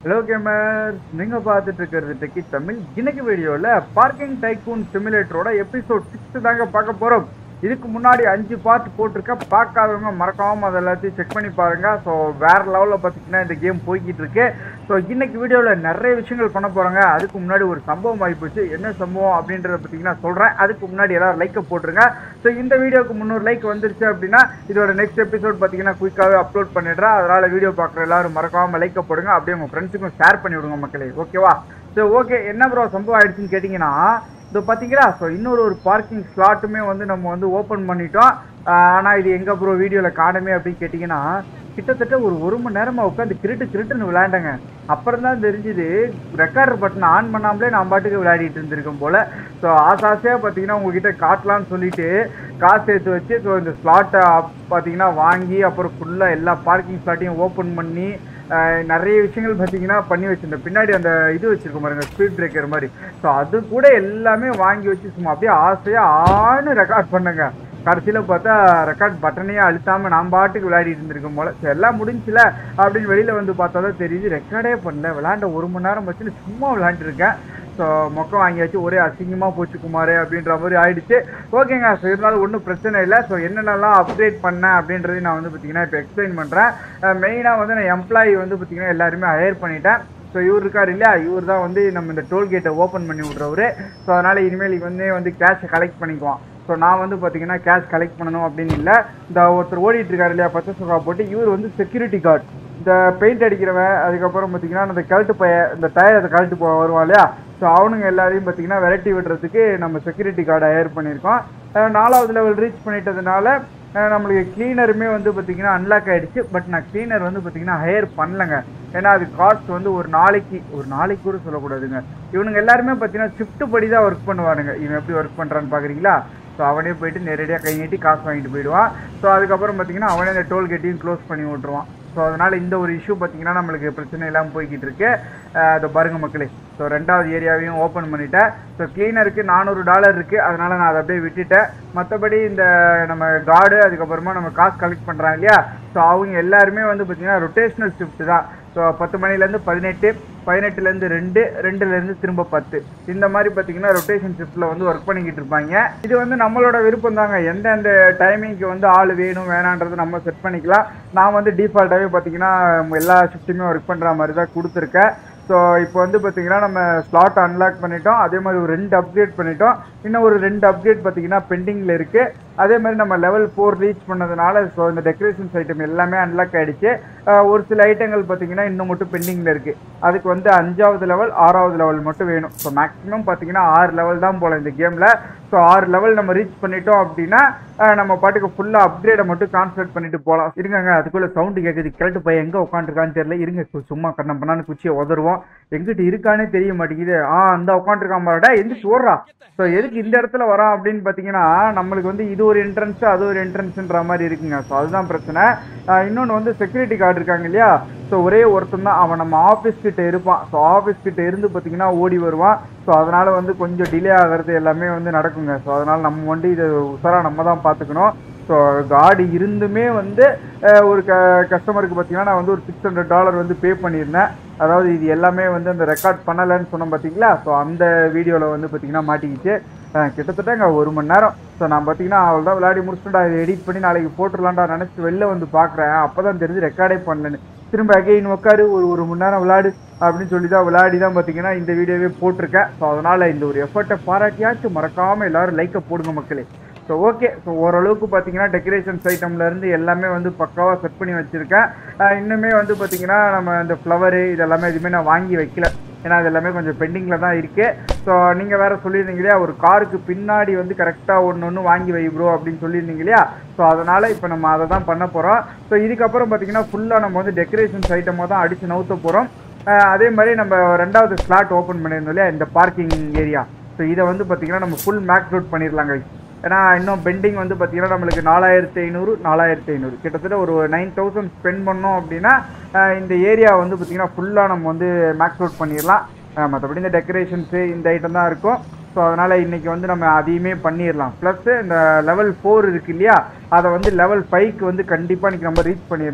Hello gamer நீங்க பார்த்துட்டு இருக்கிறது டெக்கி தமிழ் இன்னைக்கு வீடியோல பார்க்கிங் டைக்கூன் சிமுலேட்டரோட எபிசோட் சிக்ஸ் தாங்க பார்க்க போறோம் இதுக்கு முன்னாடி அஞ்சு பார்ட் போட்டிருக்கேன் பார்க்காதவங்க மறக்காம அதை எல்லாத்தையும் செக் பண்ணி பாருங்க ஸோ வேற லெவலில் பார்த்தீங்கன்னா இந்த கேம் போய்கிட்டு இருக்கு ஸோ இன்னைக்கு வீடியோவில் நிறைய விஷயங்கள் பண்ண போறாங்க அதுக்கு முன்னாடி ஒரு சம்பவம் ஆகிப்போச்சு என்ன சம்பவம் அப்படின்றத பார்த்தீங்கன்னா சொல்றேன் அதுக்கு முன்னாடி எல்லாரும் லைக்கை போட்டுருங்க ஸோ இந்த வீடியோக்கு முந்நூறு லைக் வந்துருச்சு அப்படின்னா இதோட நெக்ஸ்ட் எபிசோட் பார்த்தீங்கன்னா குயிக்காகவே அப்லோட் பண்ணிடுறேன் அதனால வீடியோ பார்க்குற எல்லாரும் மறக்காம லைக்கை போடுங்க அப்படியே உங்க ஃப்ரெண்ட்ஸுக்கும் ஷேர் பண்ணி விடுங்க மக்களே ஓகேவா ஸோ ஓகே என்ன ப்ரோ சம்பவம் ஆயிடுச்சுன்னு கேட்டிங்கன்னா இது பார்த்தீங்களா ஸோ இன்னொரு ஒரு பார்க்கிங் ஸ்லாட்டுமே வந்து நம்ம வந்து ஓப்பன் பண்ணிட்டோம் ஆனால் இது எங்கே ப்ரோ வீடியோவில் காணுமே அப்படின்னு கேட்டிங்கன்னா கிட்டத்தட்ட ஒரு ஒரு மணி நேரமாக உட்காந்து கிரிட்டு கிரிட்டுன்னு விளையாண்டங்க அப்புறம் தான் தெரிஞ்சுது ரெக்கார்டர் பட்டன் ஆன் பண்ணாமலே நான் பாட்டுக்கு விளையாடிட்டு இருந்திருக்கேன் போல் ஸோ ஆசை ஆசையாக பார்த்தீங்கன்னா உங்ககிட்ட காட்டலான்னு சொல்லிட்டு காசு சேர்த்து வச்சு ஸோ இந்த ஸ்லாட்டை பார்த்தீங்கன்னா வாங்கி அப்புறம் ஃபுல்லாக எல்லா பார்க்கிங் ஸ்லாட்டையும் ஓப்பன் பண்ணி அஹ் நிறைய விஷயங்கள் பார்த்தீங்கன்னா பண்ணி வச்சிருந்தேன் பின்னாடி அந்த இது வச்சிருக்கோம் பாருங்க ஸ்பீட் பிரேக்கர் மாதிரி ஸோ அது கூட எல்லாமே வாங்கி வச்சு சும்மா அப்படியே ஆசையாக ஆன்னு ரெக்கார்ட் பண்ணுங்க கடைசியில் பார்த்தா ரெக்கார்ட் பட்டனையே அழுத்தாமல் நான் பாட்டுக்கு விளையாடிட்டு இருந்திருக்கும் போல ஸோ எல்லாம் முடிஞ்சுல அப்படின்னு வெளியில் வந்து பார்த்தா தான் தெரியுது ரெக்கார்டே பண்ணல விளையாண்ட ஒரு மணி நேரம் வச்சுன்னு சும்மா விளையாண்டுருக்கேன் ஸோ மொக்கம் வாங்கியாச்சு ஒரே அசிங்கமாக போச்சு குமார் அப்படின்ற மாதிரி ஆயிடுச்சு ஓகேங்க ஸோ இருந்தாலும் ஒன்றும் பிரச்சனை இல்லை ஸோ என்னென்னலாம் அப்டேட் பண்ணேன் அப்படின்றதையும் நான் வந்து பார்த்தீங்கன்னா இப்போ எக்ஸ்பிளைன் பண்ணுறேன் மெயினாக வந்து நான் எம்ப்ளாயி வந்து பார்த்தீங்கன்னா எல்லாருமே ஹையர் பண்ணிட்டேன் ஸோ இவர் இருக்கார் இல்லையா இவர் தான் வந்து நம்ம இந்த டோல்கேட்டை ஓப்பன் பண்ணி விட்றவர் ஸோ அதனால் இனிமேல் இவனே வந்து கேஷை கலெக்ட் பண்ணிக்குவான் ஸோ நான் வந்து பார்த்தீங்கன்னா கேஷ் கலெக்ட் பண்ணணும் அப்படின்னு இல்லை இந்த ஒருத்தர் ஓடிட்டு இருக்காரு இல்லையா பச்சை சுகா போட்டு இவர் வந்து செக்யூரிட்டி கார்டு இந்த பெயிண்ட் அடிக்கிறவன் அதுக்கப்புறம் பார்த்தீங்கன்னா அந்த கழட்டு பைய இந்த டயர் அதை கழட்டு போ வருவான் இல்லையா ஸோ அவனுங்க எல்லாரையும் பார்த்தீங்கன்னா விரட்டி விடுறதுக்கு நம்ம செக்யூரிட்டி கார்டு ஹையர் பண்ணியிருக்கோம் அஹ் நாலாவது லெவல் ரீச் பண்ணிட்டதுனால அஹ் நம்மளுக்கு க்ளீனருமே வந்து பார்த்தீங்கன்னா அன்லாக் ஆயிடுச்சு பட் நான் க்ளீனர் வந்து பார்த்தீங்கன்னா ஹையர் பண்ணலங்க ஏன்னா அது காஸ்ட் வந்து ஒரு நாளைக்கு ஒரு நாளைக்கு கூட சொல்லக்கூடாதுங்க இவனுங்க எல்லாருமே பார்த்தீங்கன்னா ஷிஃப்ட் படி தான் ஒர்க் பண்ணுவானுங்க இவன் எப்படி ஒர்க் பண்ணுறான்னு பார்க்குறீங்களா ஸோ அவனே போயிட்டு நேரடியாக கை நீட்டி காசு வாங்கிட்டு போயிடுவான் ஸோ அதுக்கப்புறம் பார்த்தீங்கன்னா அவனே அந்த டோல் கேட்டையும் க்ளோஸ் பண்ணி விட்ருவான் ஸோ அதனால் இந்த ஒரு இஷ்யூ பார்த்தீங்கன்னா நம்மளுக்கு பிரச்சனை இல்லாமல் போய்கிட்டு இருக்கு அஹ் அதை பாருங்க மக்களே ஸோ ரெண்டாவது ஏரியாவையும் ஓப்பன் பண்ணிட்டேன் ஸோ க்ளீனருக்கு நானூறு டாலர் இருக்குது அதனால் நான் அதை அப்படியே விட்டுட்டேன் மற்றபடி இந்த நம்ம கார்டு அதுக்கப்புறமா நம்ம காசு கலெக்ட் பண்ணுறாங்க இல்லையா ஸோ அவங்க எல்லாருமே வந்து பார்த்தீங்கன்னா ரொட்டேஷனல் ஷிஃப்ட் தான் ஸோ பத்து மணிலேருந்து பதினெட்டு பதினெட்டுலேருந்து ரெண்டு ரெண்டுலேருந்து திரும்ப பத்து இந்த மாதிரி பார்த்தீங்கன்னா ரொட்டேஷன் ஷிஃப்ட்டில் வந்து ஒர்க் பண்ணிக்கிட்டு இருப்பாங்க இது வந்து நம்மளோட விருப்பம் தாங்க எந்தெந்த டைமிங்க்கு வந்து ஆள் வேணும் வேணான்றது நம்ம செட் பண்ணிக்கலாம் நான் வந்து டிஃபால்ட்டாகவே பார்த்தீங்கன்னா எல்லா ஷிஃப்ட்டுமே ஒர்க் பண்ணுற மாதிரி தான் கொடுத்துருக்கேன் ஸோ இப்போ வந்து பார்த்தீங்கன்னா நம்ம ஸ்லாட் அன்லாக் பண்ணிட்டோம் அதே மாதிரி ஒரு ரெண்டு அப்கிரேட் பண்ணிட்டோம் இன்னும் ஒரு ரெண்டு அப்கிரேட் பார்த்தீங்கன்னா பெண்டிங்கில் இருக்குது அதே மாதிரி நம்ம லெவல் ஃபோர் ரீச் பண்ணதுனால ஸோ இந்த டெக்கரேஷன்ஸ் ஐட்டம் எல்லாமே அன்லாக் ஆகிடுச்சு ஒரு சில ஐட்டங்கள் பார்த்தீங்கன்னா இன்னும் மட்டும் பெண்டிங்கில் இருக்குது அதுக்கு வந்து அஞ்சாவது லெவல் ஆறாவது லெவல் மட்டும் வேணும் ஸோ மேக்ஸிமம் பார்த்தீங்கன்னா ஆறு லெவல் தான் போல இந்த கேமில் ஸோ ஆறு லெவல் நம்ம ரீச் பண்ணிட்டோம் அப்படின்னா அஹ், நம்ம பாட்டுக்கு ஃபுல்லாக அப்கிரேடை மட்டும் கான்சன்ட்ரேட் பண்ணிட்டு போகலாம் இருங்கங்க அதுக்குள்ளே சவுண்டு கேட்குது கிழட்டு பையன் எங்கே உட்காந்துருக்கான்னு தெரியல இருங்க கு- சும்மா கண்ணம் பண்ணான்னு குச்சியை உதருவோம் எங்கிட்ட இருக்கானே தெரிய மாட்டேங்குது ஆ அந்த உட்காந்துருக்கான் பாருடா எந்திரிச்சு ஓடுறா ஸோ எதுக்கு இந்த இடத்துல வரோம் அப்படின்னு பார்த்தீங்கன்னா நம்மளுக்கு வந்து இது ஒரு என்ட்ரன்ஸ் அது ஒரு என்ட்ரன்ஸ்ன்ற மாதிரி இருக்குங்க ஸோ அதுதான் பிரச்சனை இன்னொன்று வந்து செக்யூரிட்டி கார்டு இருக்காங்க இல்லையா ஸோ ஒரே ஒருத்தன் தான் அவன் நம்ம ஆஃபீஸ் கிட்ட இருப்பான் ஸோ ஆஃபீஸ் கிட்ட இருந்து பார்த்தீங்கன்னா ஓடி வருவான் ஸோ அதனால வந்து கொஞ்சம் டிலே ஆகிறது எல்லாமே வந்து நடக்குங்க ஸோ அதனால நம்ம வந்து இதை உசாரா நம்ம தான் பார்த்துக்கணும் ஸோ கார்டு இருந்துமே வந்து அஹ், ஒரு க கஸ்டமருக்கு பார்த்தீங்கன்னா நான் வந்து ஒரு சிக்ஸ் ஹண்ட்ரட் டாலர் வந்து பே பண்ணியிருந்தேன் அதாவது இது எல்லாமே வந்து அந்த ரெக்கார்ட் பண்ணலைன்னு சொன்னோம் பார்த்தீங்களா ஸோ அந்த வீடியோவில் வந்து பார்த்தீங்கன்னா மாட்டிக்கிச்சு அஹ், கிட்டத்தட்டங்க ஒரு மணி நேரம் ஸோ நான் பார்த்தீங்கன்னா அவள் தான் விளையாடி முடிச்சுட்டா இதை எடிட் பண்ணி நாளைக்கு போட்டுடலான்டா நினச்சி வெளில வந்து பார்க்குறேன் அப்போ தான் தெரிஞ்சு ரெக்கார்டே பண்ணலன்னு திரும்ப அகைன் உட்காரு ஒரு ஒரு மணி நேரம் விளையாடு அப்படின்னு சொல்லி தான் விளையாடி தான் பார்த்தீங்கன்னா இந்த வீடியோவே போட்டிருக்கேன் ஸோ அதனால் இந்த ஒரு எஃபர்ட்டை பாராட்டியாச்சும் மறக்காமல் எல்லாரும் லைக்கை போடுங்க மக்களே ஸோ ஓகே ஸோ ஓரளவுக்கு பார்த்தீங்கன்னா டெக்கரேஷன்ஸ் ஐட்டம்லேருந்து எல்லாமே வந்து பக்காவாக செட் பண்ணி வச்சுருக்கேன் அஹ் இன்னுமே வந்து பார்த்தீங்கன்னா நம்ம இந்த ஃப்ளவரு இதெல்லாமே எதுவுமே நான் வாங்கி வைக்கல ஏன்னா அது எல்லாமே கொஞ்சம் பெண்டிங்கில் தான் இருக்குது ஸோ நீங்கள் வேறு சொல்லியிருந்தீங்க இல்லையா ஒரு காருக்கு பின்னாடி வந்து கரெக்டாக ஒன்று ஒன்று வாங்கி வை ப்ரோ அப்படின்னு சொல்லியிருந்தீங்க இல்லையா ஸோ அதனால் இப்போ நம்ம அதை தான் பண்ண போகிறோம் ஸோ இதுக்கப்புறம் பார்த்தீங்கன்னா ஃபுல்லாக நம்ம வந்து டெக்கரேஷன்ஸ் ஐட்டமாக தான் அடித்து நவுத்த போகிறோம் அதே மாதிரி நம்ம ரெண்டாவது ஸ்லாட் ஓப்பன் பண்ணியிருந்தோம் இல்லையா இந்த பார்க்கிங் ஏரியா ஸோ இதை வந்து பார்த்தீங்கன்னா நம்ம ஃபுல் மேக்ஸ் அவுட் பண்ணிடலாங்க ஏன்னா இன்னும் பெண்டிங் வந்து பார்த்தீங்கன்னா நம்மளுக்கு நாலாயிரத்தி ஐநூறு நாலாயிரத்தி ஐநூறு கிட்டத்தட்ட ஒரு நைன் தௌசண்ட் ஸ்பெண்ட் பண்ணோம் அப்படின்னா அஹ் இந்த ஏரியா வந்து பார்த்தீங்கன்னா ஃபுல்லாக நம்ம வந்து மேக்ஸ் அவுட் பண்ணிடலாம் மற்றபடி இந்த டெக்கரேஷன்ஸு இந்த ஐட்டம் தான் இருக்கும் ஸோ அதனால் இன்றைக்கி வந்து நம்ம அதையுமே பண்ணிடலாம் ப்ளஸ் இந்த லெவல் ஃபோர் இருக்கு இல்லையா அதை வந்து லெவல் ஃபைவ்க்கு வந்து கண்டிப்பாக இன்றைக்கி நம்ம ரீச் பண்ணிடணும்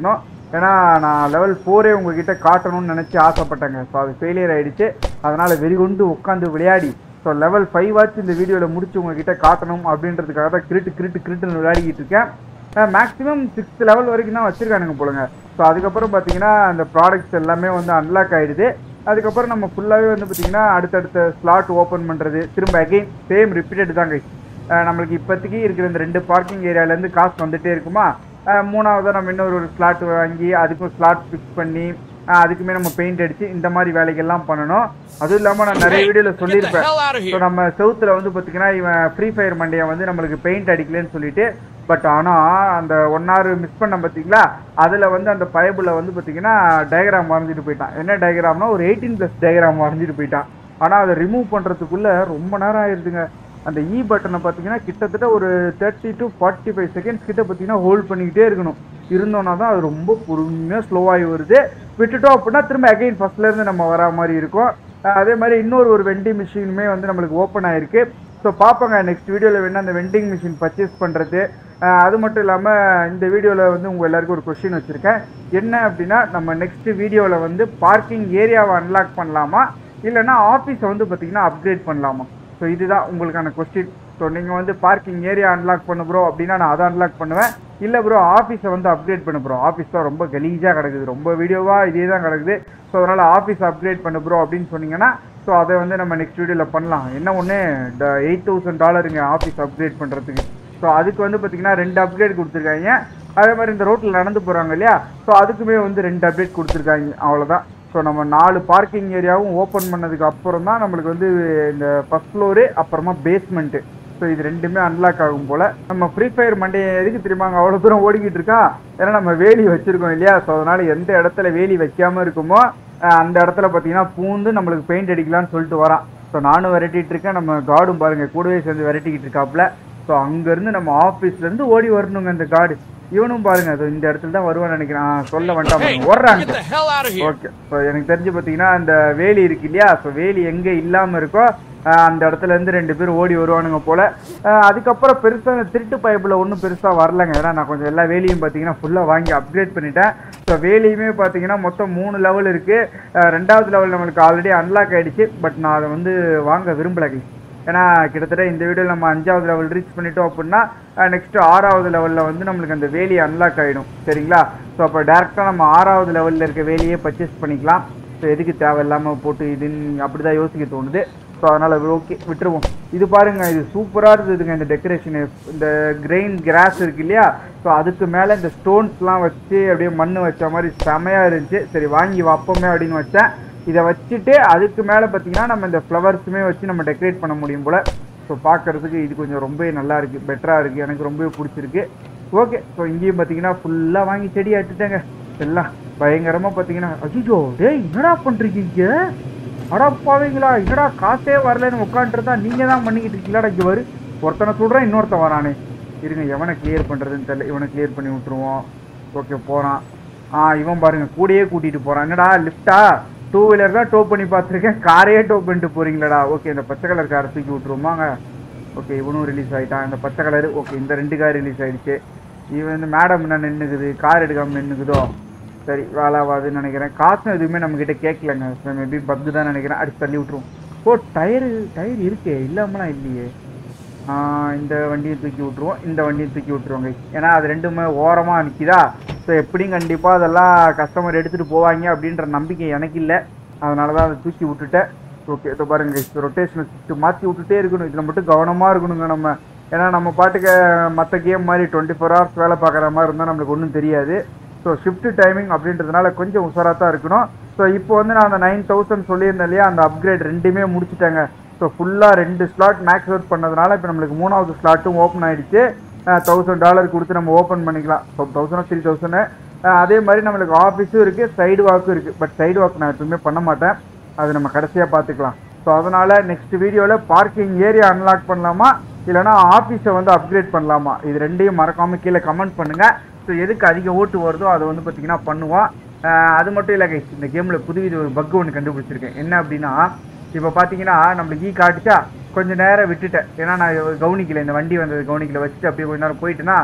ஏன்னா நான் லெவல் ஃபோரே உங்ககிட்ட காட்டணும்னு நினச்சி ஆசைப்பட்டேங்க ஸோ அது ஃபெயிலியர் ஆயிடுச்சு அதனால் வெறிகொண்டு உட்காந்து விளையாடி ஸோ லெவல் ஃபைவ் ஆச்சு இந்த வீடியோவில் முடிச்சு உங்ககிட்ட காட்டணும் அப்படின்றதுக்காக தான் கிரிட்டு கிரிட்டு கிரிட்டுன்னு விளையாடிக்கிட்டு இருக்கேன் மேக்ஸிமம் சிக்ஸ்த் லெவல் வரைக்கும் தான் வச்சுருக்கானுங்க போலுங்க ஸோ அதுக்கப்புறம் பார்த்தீங்கன்னா அந்த ப்ராடக்ட்ஸ் எல்லாமே வந்து அன்லாக் ஆகிடுது அதுக்கப்புறம் நம்ம ஃபுல்லாகவே வந்து பார்த்தீங்கன்னா அடுத்தடுத்த ஸ்லாட் ஓப்பன் பண்ணுறது திரும்ப அகைன் சேம் ரிப்பீட்டட் தாங்க அஹ் நம்மளுக்கு இப்போதைக்கு இருக்கிற இந்த ரெண்டு பார்க்கிங் ஏரியாலேருந்து காசு வந்துட்டே இருக்குமா அஹ் மூணாவதா நம்ம இன்னொரு ஒரு ஸ்லாட் வாங்கி அதுக்கும் ஸ்லாட் ஃபிக்ஸ் பண்ணி அஹ் அதுக்குமே நம்ம பெயிண்ட் அடிச்சு இந்த மாதிரி வேலைகள்லாம் பண்ணணும் அதுவும் இல்லாமல் நான் நிறைய வீடியோவில் சொல்லியிருப்பேன் hell outta here. ஸோ நம்ம செவுத்துல வந்து பார்த்தீங்கன்னா இவன் ஃப்ரீ ஃபயர் மண்டையை வந்து நம்மளுக்கு பெயிண்ட் அடிக்கலன்னு சொல்லிட்டு பட் ஆனால் அந்த ஒன் ஹவர் மிஸ் பண்ண பார்த்தீங்களா அதில் வந்து அந்த பயபுல வந்து பார்த்தீங்கன்னா டயக்ராம் வரைஞ்சிட்டு போயிட்டான் என்ன டயக்ராம்னா ஒரு எயிட்டீன் ப்ளஸ் டயக்ராம் வரைஞ்சிட்டு போயிட்டான் ஆனால் அதை ரிமூவ் பண்ணுறதுக்குள்ள ரொம்ப நேரம் ஆயிடுதுங்க அந்த இ பட்டனை பார்த்தீங்கன்னா கிட்டத்தட்ட ஒரு thirty to forty five seconds கிட்ட பார்த்தீங்கன்னா ஹோல்ட் பண்ணிக்கிட்டே இருக்கணும் இருந்தோன்னா தான் அது ரொம்ப பொறுமையாக ஸ்லோவாகி வருது விட்டுட்டோம் அப்படின்னா திரும்ப அகைன் ஃபர்ஸ்ட்லேருந்து நம்ம வரா மாதிரி இருக்கும் அஹ் அதே மாதிரி இன்னொரு ஒரு வெண்டிங் மிஷினுமே வந்து நம்மளுக்கு ஓப்பன் ஆயிருக்கு ஸோ பார்ப்போங்க நெக்ஸ்ட் வீடியோவில் வேணால் அந்த வெண்டிங் மிஷின் பர்ச்சேஸ் பண்ணுறது அது மட்டும் இல்லாமல் இந்த வீடியோவில் வந்து உங்கள் எல்லாருக்கும் ஒரு கொஸ்டின் வச்சுருக்கேன் என்ன அப்படின்னா நம்ம நெக்ஸ்ட் வீடியோவில் வந்து பார்க்கிங் ஏரியாவை அன்லாக் பண்ணலாமா இல்லைன்னா ஆஃபீஸை வந்து பார்த்திங்கன்னா அப்கிரேட் பண்ணலாமா ஸோ இதுதான் உங்களுக்கான கொஸ்டின் ஸோ நீங்கள் வந்து பார்க்கிங் ஏரியா அன்லாக் பண்ணு ப்ரோ அப்படின்னா நான் அதை அன்லாக் பண்ணுவேன் இல்லை ப்ரோ ஆஃபீஸை வந்து அப்கிரேட் பண்ணு ப்ரோ ஆஃபீஸ் தான் ரொம்ப கலீஜாக கிடக்குது ரொம்ப வீடியோவாக இதே தான் கிடக்குது ஸோ அதனால் ஆஃபீஸ் அப்கிரேட் பண்ணு ப்ரோ அப்படின்னு சொன்னீங்கன்னா ஸோ அதை வந்து நம்ம நெக்ஸ்ட் வீடியோவில் பண்ணலாம் என்ன ஒன்று எயிட் தௌசண்ட் டாலருங்க ஆஃபீஸ் அப்கிரேட் பண்ணுறதுக்கு ஸோ அதுக்கு வந்து பார்த்தீங்கன்னா ரெண்டு அப்கிரேட் கொடுத்துருக்காங்க அதே மாதிரி இந்த ரோட்டில் நடந்து போகிறாங்க இல்லையா ஸோ அதுக்குமே வந்து ரெண்டு அப்டேட் கொடுத்துருக்காங்க அவ்வளோதான் ஸோ நம்ம நாலு பார்க்கிங் ஏரியாவும் ஓப்பன் பண்ணதுக்கு அப்புறம் தான் நம்மளுக்கு வந்து இந்த ஃபஸ்ட் ஃப்ளோரு அப்புறமா பேஸ்மெண்ட்டு ஸோ இது ரெண்டுமே அன்லாக் ஆகும் போல் நம்ம ஃப்ரீ ஃபயர் மண்டே எதுக்கு தெரியுமாங்க அவ்வளோ தூரம் ஓடிக்கிட்டு இருக்கான் ஏன்னா நம்ம வேலி வச்சுருக்கோம் இல்லையா ஸோ அதனால் எந்த இடத்துல வேலி வைக்காமல் இருக்குமோ அஹ் அந்த இடத்துல பார்த்தீங்கன்னா பூந்து நம்மளுக்கு பெயிண்ட் அடிக்கலாம்னு சொல்லிட்டு வரான் ஸோ நானும் விரட்டிட்டு இருக்கேன் நம்ம கார்டும் பாருங்கள் கூடவே சேர்ந்து விரட்டிக்கிட்டு இருக்காப்புல ஸோ அங்கேருந்து நம்ம ஆஃபீஸ்லேருந்து ஓடி வரணுங்க இந்த கார்டு இவனும் பாருங்க அது இந்த இடத்துல தான் வருவான்னு நினைக்கிறேன் ஆ, சொல்ல Hey, வந்துட்டான் ஓடுறாங்க get the hell out of here. Okay so எனக்கு தெரிஞ்சு பார்த்தீங்கன்னா அந்த வேலி இருக்கு இல்லையா ஸோ வேலி எங்கே இல்லாமல் இருக்கோ ஆஹ் அந்த இடத்துல இருந்து ரெண்டு பேர் ஓடி வருவானுங்க போல ஆஹ் அதுக்கப்புறம் பெருசாக அந்த திருட்டு பைப்பில் ஒன்றும் பெருசாக வரலங்க ஏன்னா நான் கொஞ்சம் எல்லா வேலியும் பார்த்தீங்கன்னா ஃபுல்லாக வாங்கி அப்கிரேட் பண்ணிட்டேன் ஸோ வேலியுமே பார்த்தீங்கன்னா மொத்தம் மூணு லெவல் இருக்குது ரெண்டாவது லெவல் நம்மளுக்கு ஆல்ரெடி அன்லாக் ஆயிடுச்சு பட் நான் அதை வந்து வாங்க விரும்பலை guys. ஏன்னா கிட்டத்தட்ட இந்த வீடியோவில் நம்ம அஞ்சாவது லெவல் ரீச் பண்ணிட்டோம் அப்படின்னா நெக்ஸ்ட் ஆறாவது லெவலில் வந்து நம்மளுக்கு அந்த வேலி அன்லாக் ஆகிடும் சரிங்களா ஸோ அப்போ டேரெக்டாக நம்ம ஆறாவது லெவலில் இருக்க வேலியே பர்ச்சேஸ் பண்ணிக்கலாம் ஸோ எதுக்கு தேவையில்லாமல் போட்டு இதுன்னு அப்படி தான் யோசிக்க தோணுது ஸோ அதனால் ஓகே விட்டுருவோம் இது பாருங்க இது சூப்பராக இருந்ததுங்க இந்த டெக்கரேஷனு இந்த கிரெயின் கிராஸ் இருக்கு இல்லையா ஸோ அதுக்கு மேலே இந்த ஸ்டோன்ஸ்லாம் வச்சு அப்படியே மண் வச்ச மாதிரி செமையாக இருந்துச்சு சரி வாங்கி வைப்போமே அப்படின்னு வச்சேன் இதை வச்சுட்டு அதுக்கு மேலே பார்த்தீங்கன்னா நம்ம இந்த ஃப்ளவர்ஸுமே வச்சு நம்ம டெக்கரேட் பண்ண முடியும் போல் ஸோ பார்க்கறதுக்கு இது கொஞ்சம் ரொம்பவே நல்லா இருக்குது பெட்டராக இருக்குது எனக்கு ரொம்பவே பிடிச்சிருக்கு ஓகே ஸோ இங்கேயும் பார்த்தீங்கன்னா ஃபுல்லாக வாங்கி செடி அட்டுட்டேங்க எல்லாம் பயங்கரமாக பார்த்தீங்கன்னா அஜிஜோ டேய் என்னடா பண்ணுறீங்க அடப்பாவீங்களா என்னடா காசே வரலன்னு உட்காந்துருந்தா நீங்கள் தான் பண்ணிக்கிட்டு இருக்கீங்களாடா இங்கே வரு ஒருத்தனை சொல்கிறேன் இன்னொருத்தன் வரானே இருங்க எவனை கிளியர் பண்ணுறதுன்னு தெரியல இவனை கிளியர் பண்ணி விட்டுருவோம் ஓகே போகிறான் ஆ இவன் பாருங்க கூடயே கூட்டிகிட்டு போகிறான் என்னடா லிஃப்டா டூ வீலர் தான் டோ பண்ணி பார்த்துருக்கேன் காரையே டோ பண்ணிட்டு போகிறீங்களாடா ஓகே இந்த பச்சை கலர் காரை தூக்கி விட்டுருவோமாங்க ஓகே இவனும் ரிலீஸ் ஆகிட்டான் இந்த பச்சை கலரு ஓகே இந்த ரெண்டு கார் ரிலீஸ் ஆயிடுச்சு இவன் வந்து மேடம் என்ன நின்றுக்குது கார் எடுக்காமல் நின்றுக்குதோ சரி வேலாவாதுன்னு நினைக்கிறேன் காசும் எதுவுமே நம்மக்கிட்ட கேட்கலங்க மேபி பக்கு தான் நினைக்கிறேன் அடிச்சு தள்ளி விட்ருவோம் ஓ டயரு டயர் இருக்கே இல்லாமலாம் இல்லையே ஆ, இந்த வண்டியை தூக்கி விட்ருவோம் இந்த வண்டியை தூக்கி விட்ருவோங்க ஏன்னா அது ரெண்டுமே ஓரமாக நிற்கிதா ஸோ எப்படியும் கண்டிப்பாக அதெல்லாம் கஸ்டமர் எடுத்துகிட்டு போவாங்க அப்படின்ற நம்பிக்கை எனக்கு இல்லை அதனால தான் அதை தூக்கி விட்டுட்டேன் ஓகே இதோ பாருங்க ரொட்டேஷன் ஷிஃப்ட் மாற்றி விட்டுட்டே இருக்கணும் இதில் மட்டும் கவனமாக இருக்கணுங்க நம்ம ஏன்னா நம்ம பாட்டுக்கு மற்ற கேம் மாதிரி டுவெண்ட்டி ஃபோர் ஹவர்ஸ் வேலை பார்க்குற மாதிரி இருந்தால் நம்மளுக்கு ஒன்றும் தெரியாது ஸோ ஷிஃப்ட் டைமிங் அப்படின்றதுனால கொஞ்சம் உஷாராக தான் இருக்கணும் ஸோ இப்போ வந்து நான் அந்த நைன் தௌசண்ட் சொல்லியிருந்தேன் இல்லையா அந்த அப்கிரேட் ரெண்டுமே முடிச்சிட்டேங்க ஸோ ஃபுல்லாக ரெண்டு ஸ்லாட் மேக்ஸ் அவுட் பண்ணதுனால இப்போ நம்மளுக்கு மூணாவது ஸ்லாட்டும் ஓப்பன் ஆயிடுச்சு தௌசண்ட் டாலர் கொடுத்து நம்ம ஓப்பன் பண்ணிக்கலாம் ஸோ தௌசண்ட் த்ரீ தௌசண்ட் அதே மாதிரி நம்மளுக்கு ஆஃபீஸும் இருக்குது சைடு வாக்கும் இருக்குது பட் சைடு வாக் நான் எப்பவுமே பண்ண மாட்டேன் அது நம்ம கடைசியாக பார்த்துக்கலாம் ஸோ அதனால் நெக்ஸ்ட் வீடியோவில் பார்க்கிங் ஏரியா அன்லாக் பண்ணலாமா இல்லைனா ஆஃபீஸை வந்து அப்கிரேட் பண்ணலாமா இது ரெண்டையும் மறக்காமல் கீழே கமெண்ட் பண்ணுங்கள் ஸோ எதுக்கு அதிக ஓட்டு வருதோ அதை வந்து பார்த்திங்கன்னா பண்ணுவோம் அஹ் அது மட்டும் இல்லை கைஸ் இந்த கேமில் புதுவித ஒரு பக் ஒன்று கண்டுபிடிச்சிருக்கேன் என்ன அப்படின்னா இப்போ பார்த்தீங்கன்னா நம்மளுக்கு ஈ காட்டுச்சா கொஞ்சம் நேரம் விட்டுட்டேன் ஏன்னா நான் கவனிக்கல இந்த வண்டி வந்தது கவனிக்கல வச்சுட்டு அப்படியே கொஞ்ச நேரம் போயிட்டுனா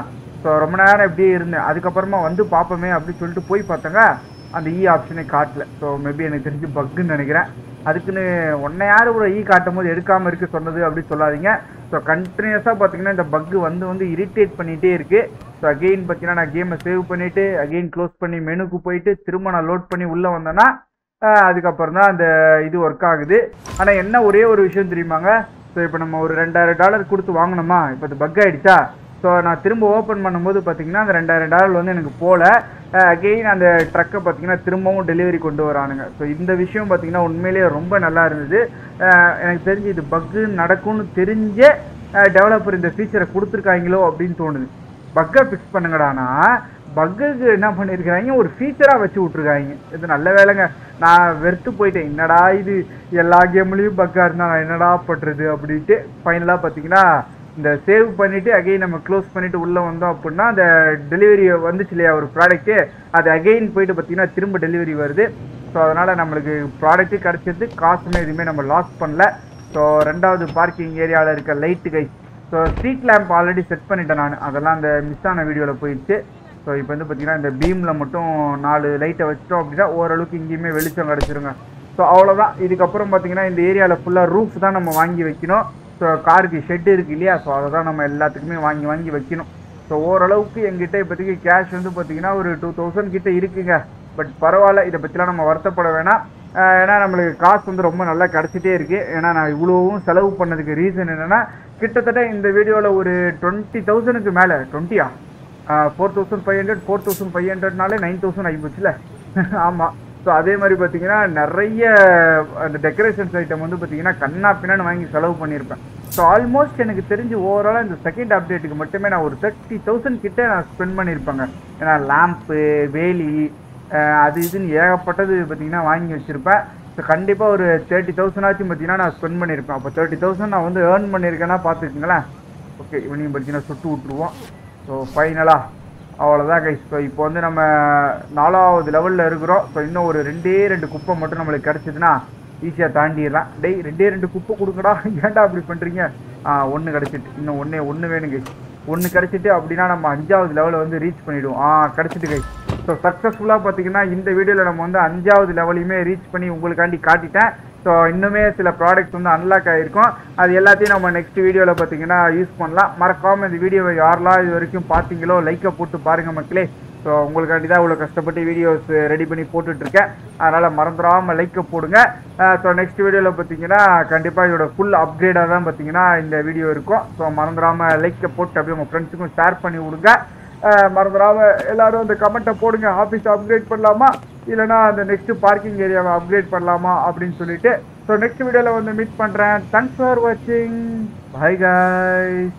ஸோ ரொம்ப நேரம் இப்படியே இருந்தேன் அதுக்கப்புறமா வந்து பார்ப்போமே அப்படின்னு சொல்லிட்டு போய் பார்த்தாங்க அந்த இ ஆப்ஷனே காட்டல ஸோ மேபி எனக்கு தெரிஞ்சு பக்குன்னு நினைக்கிறேன் அதுக்குன்னு ஒன்றை யார் ஒரு இ காட்டும் போது எடுக்காமல் இருக்க சொன்னது அப்படின்னு சொல்லாதீங்க ஸோ கண்டினியூஸாக பார்த்தீங்கன்னா இந்த பக்கு வந்து வந்து இரிட்டேட் பண்ணிகிட்டே இருக்குது ஸோ அகெயின் பார்த்தீங்கன்னா நான் கேமை சேவ் பண்ணிவிட்டு அகெயின் க்ளோஸ் பண்ணி மெனுக்கு போயிட்டு திரும்ப நான் லோட் பண்ணி உள்ளே வந்தேன்னா ஆஹ் அதுக்கப்புறம் தான் அந்த இது ஒர்க் ஆகுது ஆனால் என்ன ஒரே ஒரு விஷயம் தெரியுமாங்க ஸோ இப்போ நம்ம ஒரு ரெண்டாயிரம் டாலர் கொடுத்து வாங்கினோமா இப்போ அது பக் ஆயிடுச்சா ஸோ நான் திரும்ப ஓப்பன் பண்ணும்போது பார்த்தீங்கன்னா அந்த ரெண்டாயிரம் டாலர் வந்து எனக்கு போகல அகெயின் அந்த ட்ரக்கை பார்த்தீங்கன்னா திரும்பவும் டெலிவரி கொண்டு வரானுங்க ஸோ இந்த விஷயம் பார்த்தீங்கன்னா உண்மையிலேயே ரொம்ப நல்லா இருந்தது ஆஹ் எனக்கு தெரிஞ்சு இது பக்கு நடக்கும்னு தெரிஞ்சே டெவலப்பர் இந்த ஃபீச்சரை கொடுத்துருக்காங்களோ அப்படின்னு தோணுது பக்கை ஃபிக்ஸ் பண்ணுங்கடானா பக்குக்கு என்ன பண்ணியிருக்கிறாங்க ஒரு ஃபீச்சராக வச்சு விட்ருக்காங்க இது நல்ல வேலைங்க நான் வெறுத்து போயிட்டேன் என்னடா இது எல்லா கேம்லேயும் பக்காக இருந்தால் நான் என்னடா பண்ணுறது அப்படின்ட்டு ஃபைனலாக பார்த்தீங்கன்னா இந்த சேவ் பண்ணிவிட்டு அகைன் நம்ம க்ளோஸ் பண்ணிவிட்டு உள்ளே வந்தோம் அப்படின்னா அந்த டெலிவரி வந்துச்சு இல்லையா ஒரு ப்ராடக்ட்டு அது அகைன் போயிட்டு பார்த்தீங்கன்னா திரும்ப டெலிவரி வருது ஸோ அதனால் நம்மளுக்கு ப்ராடக்ட்டு கிடச்சது காசுமே எதுவுமே நம்ம லாஸ் பண்ணல ஸோ ரெண்டாவது பார்க்கிங் ஏரியாவில் இருக்க லைட்டு கை so street lamp already set பண்ணிட்டேன் நான் அதெல்லாம் அந்த மிஸ் ஆன வீடியோவில் போயிடுச்சு ஸோ இப்போ வந்து பார்த்தீங்கன்னா இந்த பீமில் மட்டும் நாலு லைட்டை வச்சிட்டோம் அப்படின்னா ஓரளவுக்கு இங்கேயுமே வெளிச்சம் கிடச்சிருங்க ஸோ அவ்வளோதான் இதுக்கப்புறம் பார்த்தீங்கன்னா இந்த ஏரியாவில் ஃபுல்லாக ரூஃப் தான் நம்ம வாங்கி வைக்கணும் ஸோ காருக்கு ஷெட் இருக்கு இல்லையா ஸோ அதை தான் நம்ம எல்லாத்துக்குமே வாங்கி வாங்கி வைக்கணும் ஸோ ஓரளவுக்கு எங்கிட்ட இப்போதைக்கு கேஷ் வந்து பார்த்தீங்கன்னா ஒரு டூ தௌசண்ட் கிட்ட இருக்குங்க பட் பரவாயில்ல இதை பற்றிலாம் நம்ம வருத்தப்பட வேணாம் ஆஹ் ஏன்னா நம்மளுக்கு காசு வந்து ரொம்ப நல்லா கிடச்சிட்டே இருக்கு ஏன்னா நான் இவ்வளோவும் செலவு பண்ணதுக்கு ரீசன் என்னன்னா கிட்டத்தட்ட இந்த வீடியோவில் ஒரு டுவெண்ட்டி தௌசண்ட்க்கு மேலே டுவெண்ட்டியா four thousand five hundred four thousand five ஹண்ட்ரட்னாலே நைன் தௌசண்ட் ஆகிப்போச்சுல ஆமாம் ஸோ அதே மாதிரி பார்த்தீங்கன்னா நிறைய அந்த டெக்கரேஷன்ஸ் ஐட்டம் வந்து பார்த்தீங்கன்னா கண்ணா பின்னான்னு வாங்கி செலவு பண்ணியிருப்பேன் ஸோ ஆல்மோஸ்ட் எனக்கு தெரிஞ்சு ஓவராலாக இந்த செகண்ட் அப்டேட்டுக்கு மட்டுமே நான் ஒரு தேர்ட்டி தௌசண்ட் கிட்டே நான் ஸ்பெண்ட் பண்ணியிருப்பேங்க ஏன்னா லேம்ப்பு வேலி அஹ் அது இதுன்னு ஏகப்பட்டது பார்த்தீங்கன்னா வாங்கி வச்சுருப்பேன் ஸோ கண்டிப்பாக ஒரு தேர்ட்டி தௌசண்ட் ஆச்சும் பார்த்தீங்கன்னா நான் ஸ்பெண்ட் பண்ணியிருப்பேன் அப்போ தேர்ட்டி தௌசண்ட் நான் வந்து ஏர்ன் பண்ணியிருக்கேன்னா பார்த்துக்குங்களேன் ஓகே இவனையும் பார்த்தீங்கன்னா சுட்டு விட்ருவோம் ஸோ ஃபைனலாக அவ்வளோதான் கைஸ் ஸோ இப்போ வந்து நம்ம நாலாவது லெவலில் இருக்கிறோம் ஸோ இன்னும் ஒரு ரெண்டே ரெண்டு குப்பை மட்டும் நம்மளுக்கு கிடச்சிதுன்னா ஈஸியாக தாண்டிடலாம் டேய் ரெண்டே ரெண்டு குப்பை கொடுங்கடா ஏன்டா அப்படி பண்ணுறீங்க ஆ ஒன்று கிடச்சிட்டு இன்னும் ஒன்றே ஒன்று வேணுங்க ஒன்று கிடச்சிட்டு அப்படின்னா நம்ம அஞ்சாவது லெவலை வந்து ரீச் பண்ணிவிடுவோம் ஆ கிடச்சிட்டு கை ஸோ சக்ஸஸ்ஃபுல்லாக பார்த்தீங்கன்னா இந்த வீடியோவில் நம்ம வந்து அஞ்சாவது லெவலையுமே ரீச் பண்ணி உங்களுக்காண்டி காட்டிட்டேன் ஸோ இன்னுமே சில ப்ராடக்ட்ஸ் வந்து அன்லாக் ஆகிருக்கும் அது எல்லாத்தையும் நம்ம நெக்ஸ்ட் வீடியோவில் பார்த்தீங்கன்னா யூஸ் பண்ணலாம் மறக்காமல் இந்த வீடியோவை யாரெல்லாம் இது வரைக்கும் பார்த்தீங்களோ லைக்கை போட்டு பாருங்கள் மக்களே ஸோ உங்களுக்காண்டி தான் இவ்வளோ கஷ்டப்பட்டு வீடியோஸ் ரெடி பண்ணி போட்டுட்ருக்கேன் அதனால் மறந்துடாமல் லைக்கை போடுங்க ஸோ நெக்ஸ்ட் வீடியோவில் பார்த்தீங்கன்னா கண்டிப்பாக இதோட ஃபுல் அப்கிரேடாக தான் பார்த்தீங்கன்னா இந்த வீடியோ இருக்கும் ஸோ மறந்துடாமல் லைக்கை போட்டு அப்படியே உங்கள் ஃப்ரெண்ட்ஸுக்கும் ஷேர் பண்ணி விடுங்க அஹ் மறந்துடாம எல்லாரும் அந்த கமெண்ட்டை போடுங்க ஆஃபீஸ் அப்கிரேட் பண்ணலாமா இல்லைனா அந்த நெக்ஸ்ட் பார்க்கிங் ஏரியாவை அப்கிரேட் பண்ணலாமா அப்படின்னு சொல்லிட்டு ஸோ நெக்ஸ்ட் வீடியோவில் வந்து மீட் பண்ணுறேன் தேங்க்ஸ் ஃபார் வாட்சிங் பை guys